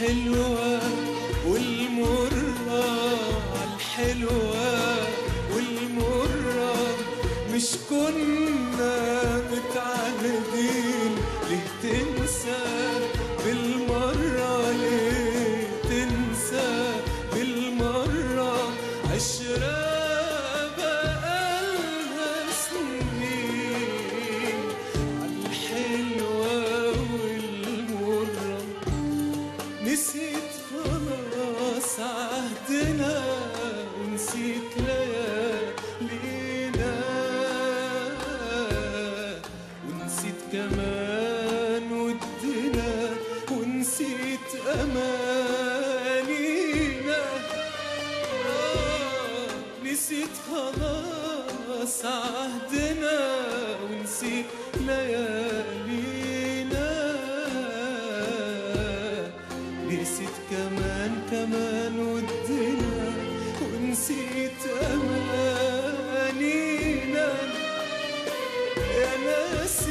الحلوة والمرة الحلوة والمرة مش كنا متعهدين ليه تنسى بالمرة ليه تنسى بالمرة عشرة بقالها سنين عالحلوة والمرة نسيت خلاص عهدنا ونسيت ليالينا ونسيت كمان ودنا ونسيت أمانينا آه، نسيت خلاص عهدنا ونسيت ليالينا نسيت كمان كمان ودنا ونسيت أمانينا يا ناس